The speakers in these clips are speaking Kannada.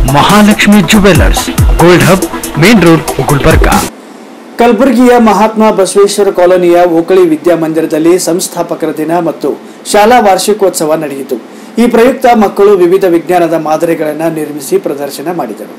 Mahalakshmi jewellers gold hub main road Gulbarga ಕಲಬುರಗಿಯ ಮಹಾತ್ಮ ಬಸವೇಶ್ವರ ಕಾಲೋನಿಯ ಓಕಳಿ ವಿದ್ಯಾಮಂದಿರದಲ್ಲಿ ಸಂಸ್ಥಾಪಕರ ದಿನ ಮತ್ತು ಶಾಲಾ ವಾರ್ಷಿಕೋತ್ಸವ ನಡೆಯಿತು ಈ ಪ್ರಯುಕ್ತ ಮಕ್ಕಳು ವಿವಿಧ ವಿಜ್ಞಾನದ ಮಾದರಿಗಳನ್ನು ನಿರ್ಮಿಸಿ ಪ್ರದರ್ಶನ ಮಾಡಿದರು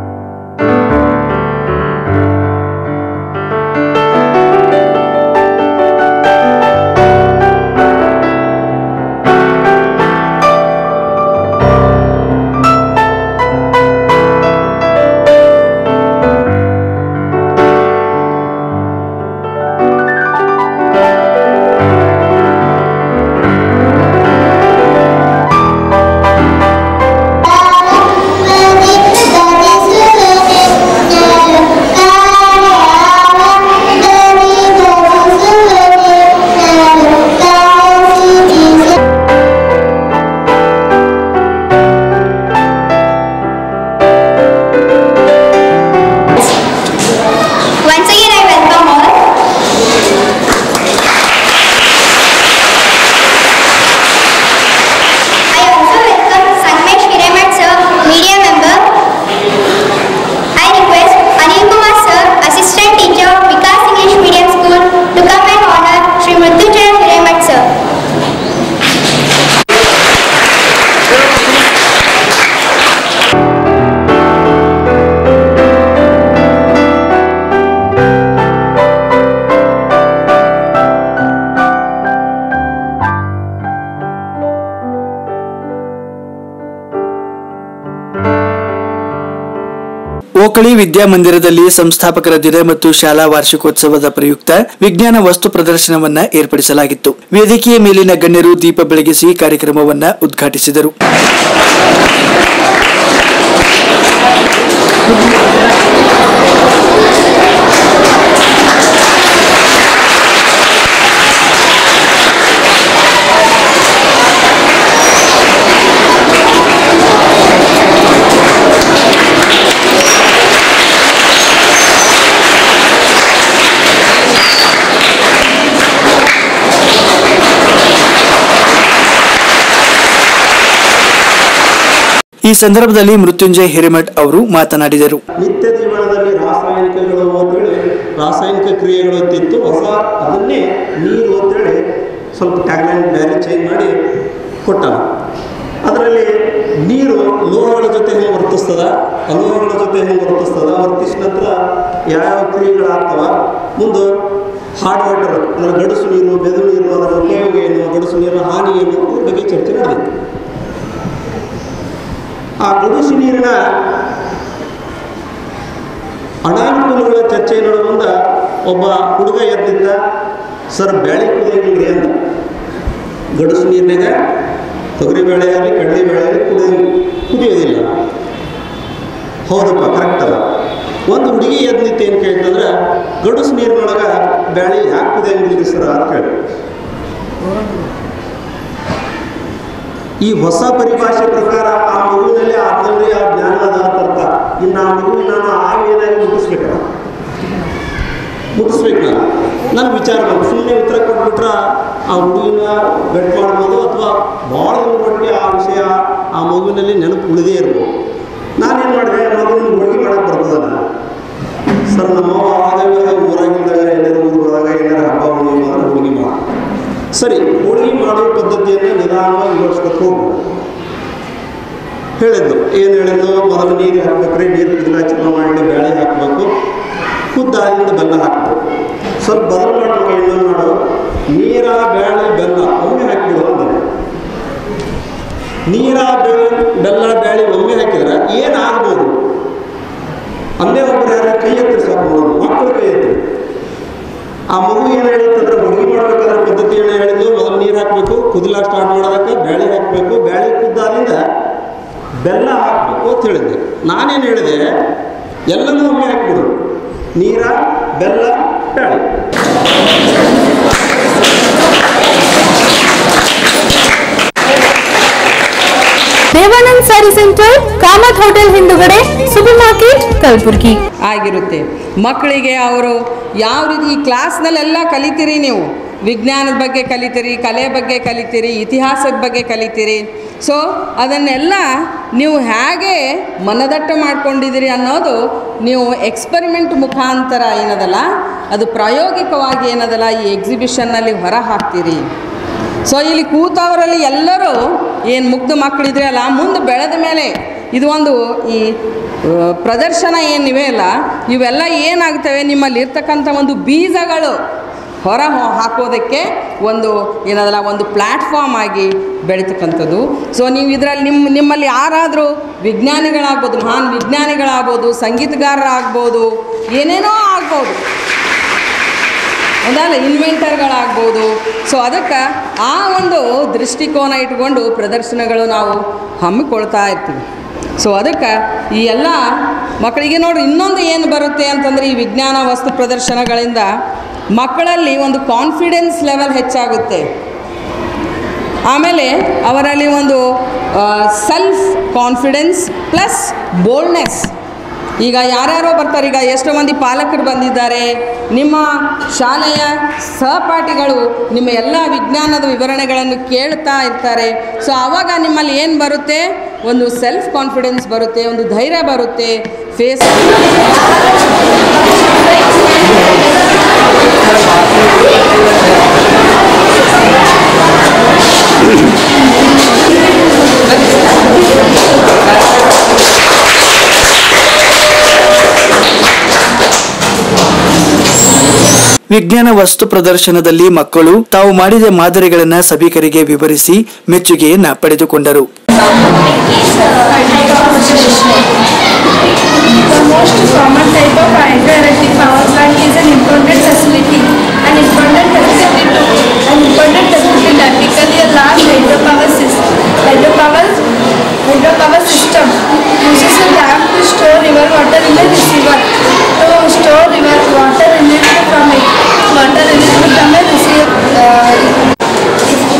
Once again, I welcome all. I also welcome Sanmesh Hiremat sir, media member. I request Anil Kumar sir, assistant teacher, Vikas English Medium School, to come and honor Shri Mrityunjaya Hiremat sir. ಓಕಳಿ ವಿದ್ಯಾಮಂದಿರದಲ್ಲಿ ಸಂಸ್ಥಾಪಕರ ದಿನ ಮತ್ತು ಶಾಲಾ ವಾರ್ಷಿಕೋತ್ಸವದ ಪ್ರಯುಕ್ತ ವಿಜ್ಞಾನ ವಸ್ತು ಪ್ರದರ್ಶನವನ್ನ ಏರ್ಪಡಿಸಲಾಗಿತ್ತು ವೇದಿಕೆಯ ಮೇಲಿನ ಗಣ್ಯರು ದೀಪ ಬೆಳಗಿಸಿ ಕಾರ್ಯಕ್ರಮವನ್ನ ಉದ್ಘಾಟಿಸಿದರು ಈ ಸಂದರ್ಭದಲ್ಲಿ ಮೃತ್ಯುಂಜಯ ಹಿರೇಮಠ್ ಅವರು ಮಾತನಾಡಿದರು ನಿತ್ಯ ಜೀವನದಲ್ಲಿ ರಾಸಾಯನಿಕಗಳು ಅಂತೇಳಿ ರಾಸಾಯನಿಕ ಕ್ರಿಯೆಗಳು ಅಂತಿತ್ತು ಹೊಸ ಅದನ್ನೇ ನೀರು ಅಂತೇಳಿ ಸ್ವಲ್ಪ ಟ್ಯಾಗ್ಲೈನ್ ಬೇರೆ ಚೇಂಜ್ ಮಾಡಿ ಕೊಟ್ಟಾನ ಅದರಲ್ಲಿ ನೀರು ಲೋಹಗಳ ಜೊತೆ ಹೆಂಗೆ ವರ್ತಿಸ್ತದ ಅಲೋಹಗಳ ಜೊತೆ ಹೆಂಗೆ ವರ್ತಿಸ್ತದ ವರ್ತಿಸಿದ ನಂತರ ಯಾವ್ಯಾವ ಕ್ರಿಯೆಗಳಾಗ್ತವ ಮುಂದೆ ಹಾರ್ಡ್ ವಾಟರ್ ಅಂದರೆ ಗಡಸು ನೀರು ಮೆದು ನೀರು ಅದರ ಉಪಯೋಗ ಏನು ಗಡಸು ನೀರಿನ ಹಾನಿ ಏನು ಅದ್ರ ಬಗ್ಗೆ ಚರ್ಚೆ ನಡೆದಿತ್ತು ಆ ಗಡಸು ನೀರಿನ ಅನಾನುಕೂಲಗಳ ಚರ್ಚೆ ಮುಂದ ಒಬ್ಬ ಹುಡುಗ ಎದ್ದಿದ್ದ ಸರ್ ಬ್ಯಾಳಿ ಕುದಿಯಂಗಿಲ್ರಿ ಅಂದ ಗಡಸು ನೀರಿನಾಗ ತೊಗರಿ ಬೇಳೆ ಆಗಲಿ ಕಡಲೆ ಬೇಳೆ ಆಗಲಿ ಕುಡಿಯ ಕುದಿಯೋದಿಲ್ಲ ಹೌದಪ್ಪ ಕರೆಕ್ಟ್ ಅದ ಒಂದು ಹುಡುಗಿ ಎದ್ದು ನಿಂತು ಏನು ಕೇಳ್ತಂದ್ರೆ ಗಡಸು ನೀರಿನೊಳಗೆ ಬ್ಯಾಳಿ ಯಾಕೆ ಕುದಿಯಂಗಿಲ್ರಿ ಸರ್ ಅಂತ ಕೇಳಿ ಈ ಹೊಸ ಪರಿಭಾಷೆ ಪ್ರಕಾರ ಆ ಮಗುವಿನಲ್ಲಿ ಆತ್ಮೀಯ ಆ ಜ್ಞಾನ ಅದ ಅಂತ ಅರ್ಥ ಇನ್ನು ಆ ಮಗುವಿನ ನಾನು ಆವಿಯನಾಗಿ ಮುಟ್ಟಿಸ್ಬೇಕಲ್ಲ ಮುಟ್ಟಿಸ್ಬೇಕು ನಾನು ನನ್ನ ವಿಚಾರ ಬಂತು ಸುಮ್ಮನೆ ಉತ್ತರ ಕೊಟ್ಬಿಟ್ರೆ ಆ ಹುಡುಗಿನ ಬೆಟ್ ಮಾಡ್ಬೋದು ಅಥವಾ ಭಾಳ ದಿನ ಮಟ್ಟಿಗೆ ಆ ವಿಷಯ ಆ ಮಗುವಿನಲ್ಲಿ ನೆನಪು ಉಳಿದೇ ಇರ್ಬೋದು ನಾನೇನು ಮಾಡಿದೆ ಮಗುವಿನ ಹೋಳಿಗೆ ಮಾಡಕ್ಕೆ ಬರ್ತದಲ್ಲ ಸರ್ ನಮ್ಮವ್ವ ಆದಾಗ ಊರಾಗಿದ್ದಾಗ ಎಲ್ಲರೂ ಊರಿಗೆ ಹೋದಾಗ ಏನಾರ ಹಬ್ಬ ಹುಣ್ಣಿಮೆ ಬಂದ್ರೆ ಹೋಳಿಗೆ ಮಾಡಿ ಸರಿ ಹೋಳಿಗೆ ಮಾಡೋ ಪದ್ಧತಿಯನ್ನು ನಿಧಾನವಾಗಿ ವಿವರಿಸ್ಕೊತ ಹೋಗ್ಬೋದು ಹೇಳಿದ್ದು ಏನು ಹೇಳಿದ್ದು ಮೊದಲು ನೀರು ಹಾಕ್ಬೇಕ್ರಿ ನೀರು ಕುದಿಲ ಚಲೋ ಮಾಡಿ ಬೇಳೆ ಹಾಕಬೇಕು ಖುದ್ದಾದಿಂದ ಬೆಲ್ಲ ಹಾಕಬೇಕು ಸ್ವಲ್ಪ ಬದಲು ಮಾಡುವಾಗ ಇನ್ನೊಂದು ಮಾಡು ನೀರ ಬೇಳೆ ಬೆಲ್ಲ ಒಮ್ಮೆ ಹಾಕಿಬಿಡು ಅಂದರೆ ನೀರ ಬೇಳೆ ಬೆಲ್ಲ ಬೇಳೆ ಒಮ್ಮೆ ಹಾಕಿದ್ರೆ ಏನಾಗ್ಬೋದು ಅಲ್ಲೇ ಒಬ್ಬರು ಯಾರು ಕೈ ಎತ್ತಿರಿ ಸಾಕು ನೋಡು ಮಕ್ಕಳು ಕೈ ಎತ್ತಿರಿ ಆ ಮಗು ಏನು ಹೇಳಿತ್ತಂದ್ರೆ ಹುಡುಗಿ ಮಾಡ್ಬೇಕಾದ್ರೆ ಪದ್ಧತಿ ಏನು ಹೇಳಿದ್ದು ಮೊದಲು ನೀರು ಹಾಕಬೇಕು ಕುದಿಲ ಸ್ಟಾರ್ಟ್ ಮಾಡೋದಕ್ಕೆ ಬೇಳೆ ಹಾಕಬೇಕು ಬೇಳೆ ಕುದ್ದಾದಿಂದ ಬೆಲ್ಲ ಹಾಕಬೇಕು ಅಂತ ಹೇಳಿದ್ದೆ ನಾನೇನು ಹೇಳಿದೆ ಎಲ್ಲನೂ ಒಮ್ಮೆ ಹಾಕ್ಬಿಡು ನೀರ ಬೆಲ್ಲ ಬೇಳೆ ದೇವಾನಂದ್ ಸ್ಯಾರಿ ಸೆಂಟರ್ ಕಾಮತ್ ಹೋಟೆಲ್ ಹಿಂದುಗಡೆ ಸೂಪರ್ ಮಾರ್ಕೆಟ್ ಕಲಬುರ್ಗಿ ಆಗಿರುತ್ತೆ ಮಕ್ಕಳಿಗೆ ಅವರು ಯಾವ ರೀತಿ ಈ ಕ್ಲಾಸ್ನಲ್ಲೆಲ್ಲ ಕಲಿತೀರಿ ನೀವು ವಿಜ್ಞಾನದ ಬಗ್ಗೆ ಕಲಿತೀರಿ ಕಲೆ ಬಗ್ಗೆ ಕಲಿತೀರಿ ಇತಿಹಾಸದ ಬಗ್ಗೆ ಕಲಿತೀರಿ ಸೊ ಅದನ್ನೆಲ್ಲ ನೀವು ಹೇಗೆ ಮನದಟ್ಟ ಮಾಡ್ಕೊಂಡಿದ್ದೀರಿ ಅನ್ನೋದು ನೀವು ಎಕ್ಸ್ಪರಿಮೆಂಟ್ ಮುಖಾಂತರ ಏನದಲ್ಲ ಅದು ಪ್ರಾಯೋಗಿಕವಾಗಿ ಏನದಲ್ಲ ಈ ಎಕ್ಸಿಬಿಷನ್ನಲ್ಲಿ ಹೊರ ಹಾಕ್ತೀರಿ ಸೊ ಇಲ್ಲಿ ಕೂತವರಲ್ಲಿ ಎಲ್ಲರೂ ಏನು ಮುಗ್ಧ ಮಕ್ಕಳಿದ್ರೆ ಅಲ್ಲ ಮುಂದೆ ಬೆಳೆದ ಮೇಲೆ ಇದು ಒಂದು ಈ ಆ, ಪ್ರದರ್ಶನ ಏನಿವೆ ಅಲ್ಲ ಇವೆಲ್ಲ ಏನಾಗ್ತವೆ ನಿಮ್ಮಲ್ಲಿ ಇರ್ತಕ್ಕಂಥ ಒಂದು ಬೀಜಗಳು ಹೊರ ಹೊ- ಹಾಕೋದಕ್ಕೆ ಒಂದು ಏನದಲ್ಲ ಒಂದು ಪ್ಲ್ಯಾಟ್ಫಾರ್ಮ್ ಆಗಿ ಬೆಳೀತಕ್ಕಂಥದ್ದು ಸೊ ನೀವು ಇದರಲ್ಲಿ ನಿಮ್ಮ ನಿಮ್ಮಲ್ಲಿ ಯಾರಾದರೂ ವಿಜ್ಞಾನಿಗಳಾಗ್ಬೋದು ಮಹಾನ್ ವಿಜ್ಞಾನಿಗಳಾಗ್ಬೋದು ಸಂಗೀತಗಾರರಾಗ್ಬೋದು ಏನೇನೋ ಆಗ್ಬೋದು ಅದಲ್ಲ ಇನ್ವೆಂಟರ್ಗಳಾಗ್ಬೋದು ಸೊ ಅದಕ್ಕೆ ಆ ಒಂದು ದೃಷ್ಟಿಕೋನ ಇಟ್ಕೊಂಡು ಪ್ರದರ್ಶನಗಳು ನಾವು ಹಮ್ಮಿಕೊಳ್ತಾ ಇರ್ತೀವಿ ಸೊ ಅದಕ್ಕೆ ಈ ಎಲ್ಲ ಮಕ್ಕಳಿಗೆ ನೋಡ್ರಿ ಇನ್ನೊಂದು ಏನು ಬರುತ್ತೆ ಅಂತಂದರೆ ಈ ವಿಜ್ಞಾನ ವಸ್ತು ಪ್ರದರ್ಶನಗಳಿಂದ ಮಕ್ಕಳಲ್ಲಿ ಒಂದು ಕಾನ್ಫಿಡೆನ್ಸ್ ಲೆವೆಲ್ ಹೆಚ್ಚಾಗುತ್ತೆ ಆಮೇಲೆ ಅವರಲ್ಲಿ ಒಂದು ಸೆಲ್ಫ್ ಕಾನ್ಫಿಡೆನ್ಸ್ ಪ್ಲಸ್ ಬೋಲ್ಡ್ನೆಸ್ ಈಗ ಯಾರ್ಯಾರೋ ಬರ್ತಾರೆ ಈಗ ಎಷ್ಟೋ ಮಂದಿ ಪಾಲಕರು ಬಂದಿದ್ದಾರೆ ನಿಮ್ಮ ಶಾಲೆಯ ಸಹಪಾಠಿಗಳು ನಿಮ್ಮ ಎಲ್ಲ ವಿಜ್ಞಾನದ ವಿವರಣೆಗಳನ್ನು ಕೇಳ್ತಾ ಇರ್ತಾರೆ ಸೊ ಆವಾಗ ನಿಮ್ಮಲ್ಲಿ ಏನು ಬರುತ್ತೆ ಒಂದು ಸೆಲ್ಫ್ ಕಾನ್ಫಿಡೆನ್ಸ್ ಬರುತ್ತೆ ಒಂದು ಧೈರ್ಯ ಬರುತ್ತೆ ಫೇಸ್ ವಿಜ್ಞಾನ ವಸ್ತು ಪ್ರದರ್ಶನದಲ್ಲಿ ಮಕ್ಕಳು ತಾವು ಮಾಡಿದ ಮಾದರಿಗಳನ್ನ ಸಭಿಕರಿಗೆ ವಿವರಿಸಿ ಮೆಚ್ಚುಗೆಯನ್ನ ಪಡೆದುಕೊಂಡರು The most common type of hydroelectric power plant is an imported facility. An imported facility to an imported facility typically a large hydropower system. Hydropower hydropower system uses a dam to store river water in a receiver. To store river water released from it, water released from a receiver. Uh,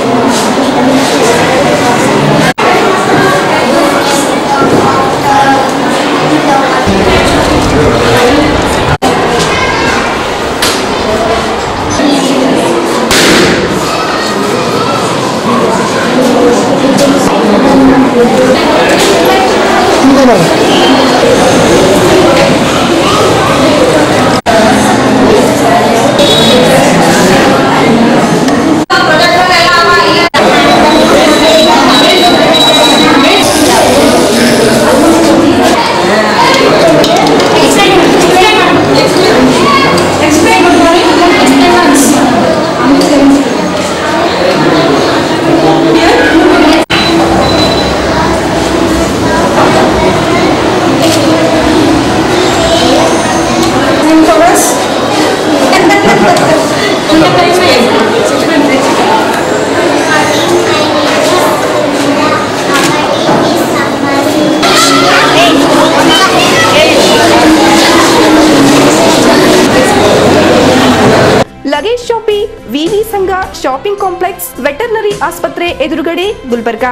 luggage ಶಾಪಿ ವಿವಿ ಸಂಘ ಶಾಪಿಂಗ್ ಕಾಂಪ್ಲೆಕ್ಸ್ ವೆಟರ್ನರಿ ಆಸ್ಪತ್ರೆ ಎದುರುಗಡೆ ಗುಲ್ಬರ್ಗಾ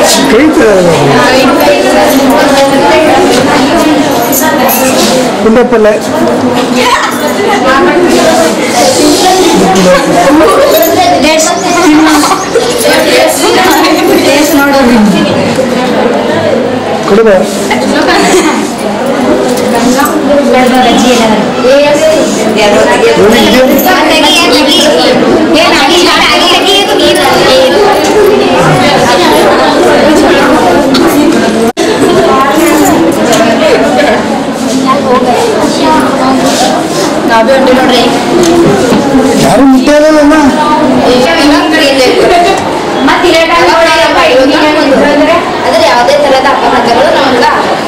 ಪುಂಡಪಲ್ಲೆ ಕೊಡುವ ಯಾರು ಮುಟ್ಟಿಯಲ್ಲ ಅದ್ರ ಯಾವುದೇ ತರಹದ ಅಪಘಾತಗಳು ನಮಗ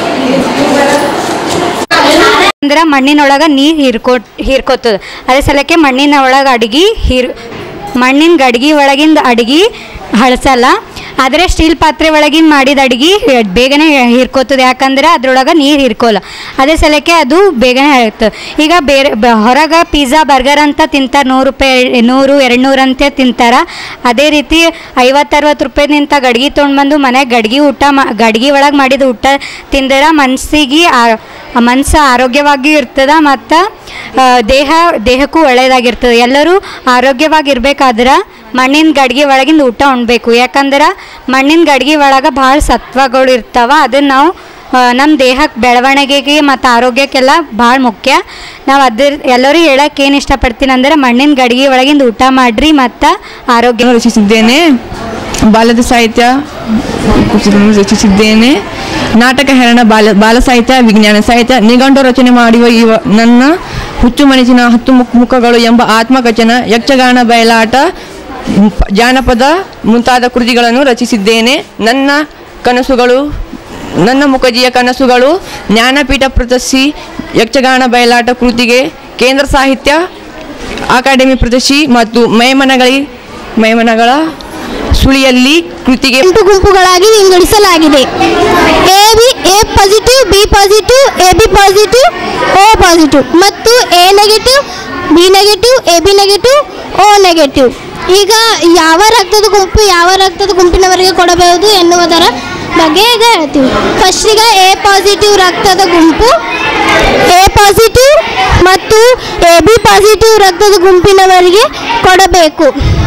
ಅಂದ್ರೆ ಮಣ್ಣಿನೊಳಗೆ ನೀರು ಹೀರ್ಕೊ ಹೀರ್ಕೋತದ ಅದೇ ಸಲಕ್ಕೆ ಮಣ್ಣಿನ ಒಳಗೆ ಅಡ್ಗೆ ಹೀರ್ ಮಣ್ಣಿನ ಗಡ್ಗೆ ಒಳಗಿಂದ ಅಡ್ಗೆ ಹಳಸಲ್ಲ ಆದರೆ ಸ್ಟೀಲ್ ಪಾತ್ರೆ ಒಳಗಿನ ಮಾಡಿದ ಅಡುಗೆ ಬೇಗನೆ ಹೀರ್ಕೋತದೆ ಯಾಕಂದ್ರೆ ಅದ್ರೊಳಗೆ ನೀರು ಹೀರ್ಕೋಲ್ಲ ಅದೇ ಸಲಕ್ಕೆ ಅದು ಬೇಗನೆ ಆಗುತ್ತೆ ಈಗ ಬೇರೆ ಬ- ಹೊರಗೆ ಪಿಜ್ಜಾ ಬರ್ಗರ್ ಅಂತ ತಿಂತಾರೆ ನೂರು ರೂಪಾಯಿ ನೂರು ಎರಡು ನೂರು ಅಂತ ತಿಂತಾರ ಅದೇ ರೀತಿ ಐವತ್ತರವತ್ತು ರೂಪಾಯಿನಿಂತ ಗಡ್ಗೆ ತೊಗೊಂಡು ಬಂದು ಮನೆಗೆ ಗಡ್ಗೆ ಊಟ ಮಾ ಗಡ್ಗೆ ಒಳಗೆ ಮಾಡಿದ ಊಟ ತಿಂದ್ರೆ ಮನಸ್ಸಿಗೆ ಮನಸ್ಸು ಆರೋಗ್ಯವಾಗಿ ಇರ್ತದೆ ಮತ್ತು ದೇಹ ದೇಹಕ್ಕೂ ಒಳ್ಳೆಯದಾಗಿರ್ತದೆ ಎಲ್ಲರೂ ಆರೋಗ್ಯವಾಗಿರ್ಬೇಕಾದ್ರೆ ಮಣ್ಣಿನ ಗಡ್ಗೆ ಒಳಗಿಂದ ಊಟ ಉಣ್ಬೇಕು ಯಾಕಂದ್ರೆ ಮಣ್ಣಿನ ಗಡ್ಗೆ ಒಳಗೆ ಭಾಳ ಸತ್ವಗಳು ಇರ್ತಾವ ಅದನ್ನು ನಾವು ನಮ್ಮ ದೇಹಕ್ಕೆ ಬೆಳವಣಿಗೆಗೆ ಮತ್ತು ಆರೋಗ್ಯಕ್ಕೆಲ್ಲ ಭಾಳ ಮುಖ್ಯ ನಾವು ಅದ್ರ ಎಲ್ಲರೂ ಹೇಳಕ್ಕೆ ಏನು ಇಷ್ಟಪಡ್ತೀನಿ ಅಂದರೆ ಮಣ್ಣಿನ ಗಡ್ಗೆ ಒಳಗಿಂದ ಊಟ ಮಾಡಿರಿ ಮತ್ತು ಆರೋಗ್ಯ ರಚಿಸಿದ್ದೇನೆ ಬಾಲ್ಯದ ಸಾಹಿತ್ಯ ಕುರಿತು ರಚಿಸಿದ್ದೇನೆ ನಾಟಕ ಹೆರಣ ಬಾಲ ಬಾಲ ಸಾಹಿತ್ಯ ವಿಜ್ಞಾನ ಸಾಹಿತ್ಯ ನಿಘಂಟು ರಚನೆ ಮಾಡುವ ಇವ ನನ್ನ ಹುಚ್ಚು ಮನಸ್ಸಿನ ಹತ್ತು ಮುಖ ಮುಖಗಳು ಎಂಬ ಆತ್ಮಕಥನ ಯಕ್ಷಗಾನ ಬಯಲಾಟ ಮ್, ಜಾನಪದ ಮುಂತಾದ ಕೃತಿಗಳನ್ನು ರಚಿಸಿದ್ದೇನೆ ನನ್ನ ಕನಸುಗಳು ನನ್ನ ಮುಖಜಿಯ ಕನಸುಗಳು ಜ್ಞಾನಪೀಠ ಪ್ರಶಸ್ತಿ ಯಕ್ಷಗಾನ ಬಯಲಾಟ ಕೃತಿಗೆ ಕೇಂದ್ರ ಸಾಹಿತ್ಯ ಅಕಾಡೆಮಿ ಪ್ರಶಸ್ತಿ ಮತ್ತು ಮೈಮನಗಳಿ ಮೈಮನಗಳ ಸುಳಿಯಲ್ಲಿ ಕೃತಿಗೆ ಎಂಟು ಗುಂಪುಗಳಾಗಿ ವಿಂಗಡಿಸಲಾಗಿದೆ A B A positive B positive A B positive O positive ಮತ್ತು A negative B negative A B negative O negative ಈಗ ಯಾವ ರಕ್ತದ ಗುಂಪು ಯಾವ ರಕ್ತದ ಗುಂಪಿನವರಿಗೆ ಕೊಡಬಹುದು ಎನ್ನುವುದರ ಬಗ್ಗೆ ಈಗ ಹೇಳ್ತೀವಿ ಫಸ್ಟಿಗೆ ಎ ಪಾಸಿಟಿವ್ ರಕ್ತದ ಗುಂಪು ಎ ಪಾಸಿಟಿವ್ ಮತ್ತು ಎ ಬಿ ಪಾಸಿಟಿವ್ ರಕ್ತದ ಗುಂಪಿನವರಿಗೆ ಕೊಡಬೇಕು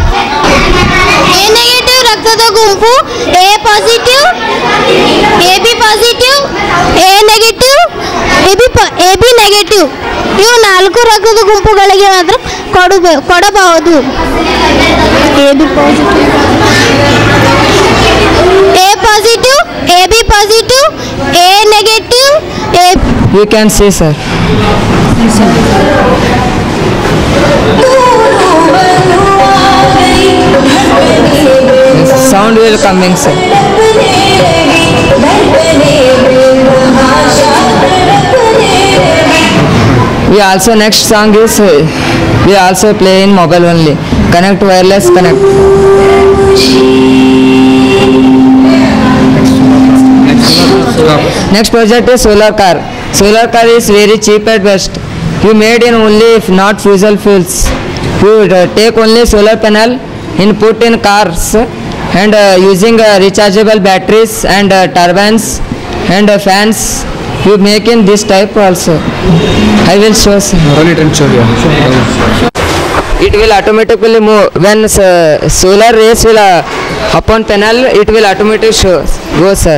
ಎ ನೆಗೆಟಿವ್ ರಕ್ತದ ಗುಂಪು A positive A B positive A negative A B A B negative ಇವು ನಾಲ್ಕು ರಕ್ತದ ಗುಂಪುಗಳಿಗೆ ಮಾತ್ರ ಕೊಡಬೇ ಕೊಡಬಹುದು A B positive A positive A B positive A negative A you can say sir sound will coming sir We also next song is uh, we also play in mobile only. Connect wireless connect. Next project is solar car. Solar car is very cheap at best. You made in only if not fossil fuels. You uh, take only solar panel in put in cars and uh, using uh, rechargeable batteries and uh, turbines and uh, fans. You make in this type also. I will show. sir. Run it and show you. It will automatically move when uh, solar rays will uh, upon panel. It will automatically show. Go sir.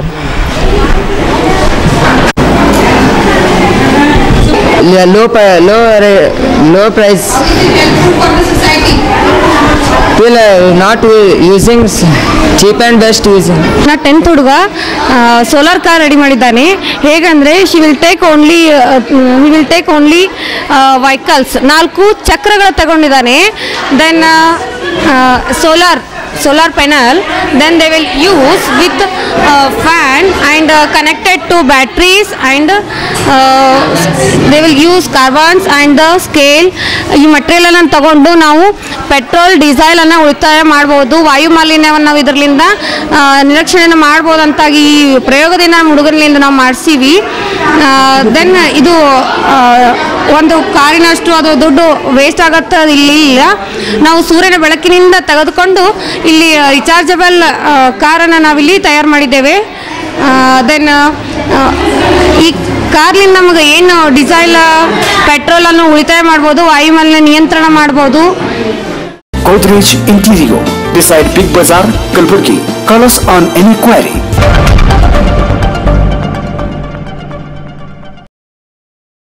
Yeah, low pri- low ra- low price will uh, not u- using s- cheap and best using ನಾ ಟೆಂತ್ ಹುಡುಗ ಸೋಲಾರ್ ಕಾರ್ ರೆಡಿ ಮಾಡಿದ್ದಾನೆ ಹೇಗಂದರೆ she will take only he will take only vehicles ನಾಲ್ಕು ಚಕ್ರಗಳು ತಗೊಂಡಿದ್ದಾನೆ then solar solar panel then they will use with uh, fan and uh, connected to batteries and uh, they will use carbons and the scale ಈ ಮಟೀರಿಯಲನ್ನು ತಗೊಂಡು ನಾವು ಪೆಟ್ರೋಲ್ ಡೀಸೆಲನ್ನು ಉಳಿತಾಯ ಮಾಡ್ಬೋದು ವಾಯು ಮಾಲಿನ್ಯವನ್ನು ನಾವು ಇದರಿಂದ ನಿರೀಕ್ಷಣೆಯನ್ನು ಮಾಡ್ಬೋದು ಅಂತ ಈ ಪ್ರಯೋಗದಿಂದ ನಮ್ಮ ಹುಡುಗರಿಂದ ನಾವು ಮಾಡಿಸೀವಿ ದೆನ್ ಇದು ಆ, ಒಂದು ಕಾರಿನಷ್ಟು ಅದು ದುಡ್ಡು ವೇಸ್ಟ್ ಆಗತ್ತೆ ಇಲ್ಲಿ ಇಲ್ಲ ನಾವು ಸೂರ್ಯನ ಬೆಳಕಿನಿಂದ ತೆಗೆದುಕೊಂಡು ಇಲ್ಲಿ ರಿಚಾರ್ಜಬಲ್ ಕಾರನ್ನು ನಾವಿಲ್ಲಿ ತಯಾರು ಮಾಡಿದ್ದೇವೆ ದೆನ್ ಈ ಕಾರ್ಲಿಂದ ನಮಗೆ ಏನು ಡೀಸೆಲ್ ಪೆಟ್ರೋಲನ್ನು ಉಳಿತಾಯ ಮಾಡ್ಬೋದು ವಾಯುಮಾಲಿನ್ಯ ನಿಯಂತ್ರಣ ಮಾಡ್ಬೋದು Godrej Interior beside Big Bazaar, Kalburgi. Call us on any query.